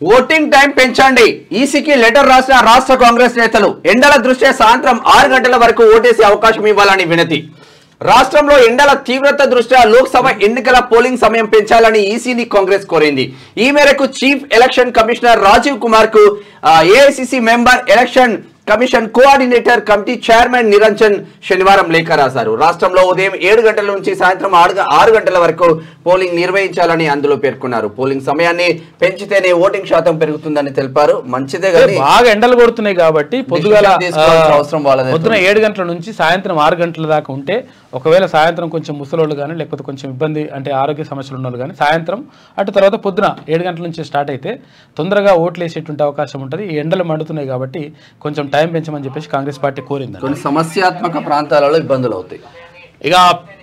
Voting time పెంచండి ఈసీకి letter రాసిన రాష్ట్ర కాంగ్రెస్ నేతలు ఎండల దృష్ట్యా సాయంత్రం ఆరు గంటల వరకు ఓటేసే అవకాశం ఇవ్వాలని వినతి రాష్ట్రంలో ఎండల తీవ్రత దృష్ట్యా లోక్సభ ఎన్నికల పోలింగ్ సమయం పెంచాలని ఈసీని కాంగ్రెస్ కోరింది ఈ మేరకు chief election commissioner Rajiv Kumar కు AICC member election commission coordinator committee chairman Niranjan శనివారం లేఖ రాశారు రాష్ట్రంలో ఉదయం ఏడు గంటల నుంచి సాయంత్రం ఆరు గ- ఆరు గంటల వరకు పోలింగ్ నిర్వహించాలని అందులో పేర్కొన్నారు పోలింగ్ సమయాన్ని పెంచితేనే ఓటింగ్ శాతం పెరుగుతుందని తెలిపారు మంచిదే కానీ బాగా ఎండలు కొడుతున్నాయి కాబట్టి పొద్దుగాల Decision తీసుకోవాల్సిన ఆ, అవసరం వాళ్ళదే. పొద్దున ఏడు గంటల నుంచి సాయంత్రం ఆరు గంటల దాకా ఉంటే ఒకవేళ సాయంత్రం కొంచెం ముసలోళ్ళు కానీ లేకపోతే కొంచెం ఇబ్బంది అంటే ఆరోగ్య సమస్యలు ఉన్న వాళ్ళు కానీ సాయంత్రం అటు తర్వాత పొద్దున ఏడు గంటల నుంచి స్టార్ట్ అయితే తొందరగా ఓట్లు వేసేటువంటి అవకాశం ఉంటుంది ఈ ఎండలు మండుతున్నాయి కాబట్టి కొంచెం టైం పెంచమని చెప్పేసి కాంగ్రెస్ పార్టీ కోరింది కొన్ని సమస్యాత్మక ప్రాంతాలలో ఇబ్బందులు అవుతాయి ఇక